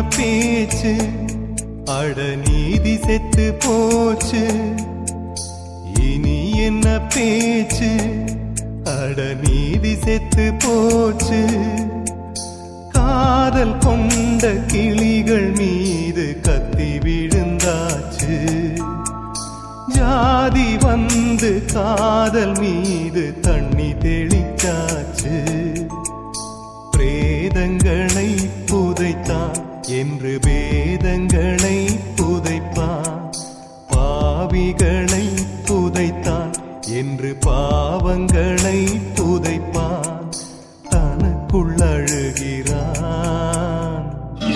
பேச்சு அட நீதி செத்து போச்சு இனி என்ன பேச்சு அட நீதி செத்து போச்சு காதல் கொண்ட கிளிகள் மீது கத்தி விழுந்தாச்சு ஜாதி வந்து காதல் மீது தண்ணி தெளிச்சாச்சு பிரேதங்களை புதைத்தான் என்று வேதங்களை புதைப்பான் பாவிகளை புதைத்தான் என்று பாவங்களை புதைப்பான் தனக்குள் அழுகிறான்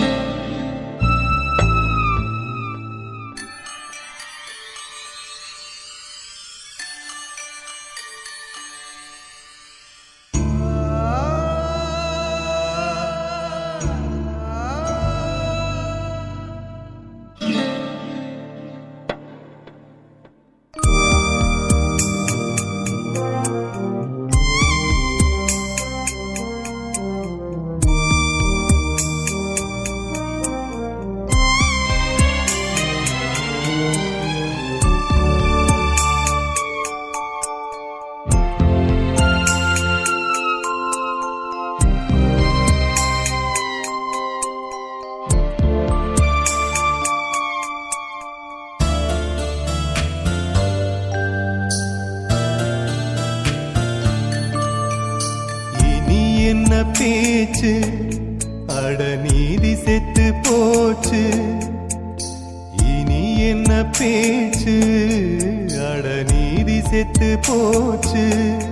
இனி என்ன பேச்சு அட நீதி செத்து போச்சு இனி என்ன பேச்சு அட நீதி செத்து போச்சு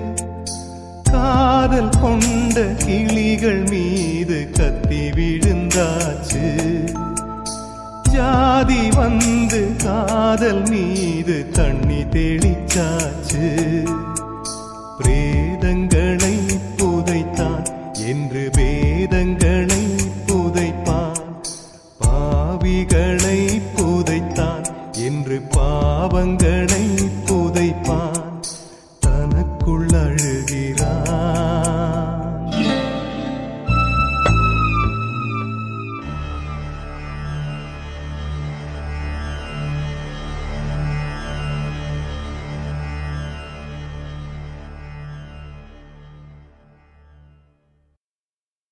காதல் கொண்ட கிளிகள் மீது கத்தி விழுந்தாச்சு ஜாதி வந்து காதல் மீது தண்ணி தெளிச்சாச்சு பிரேதங்களை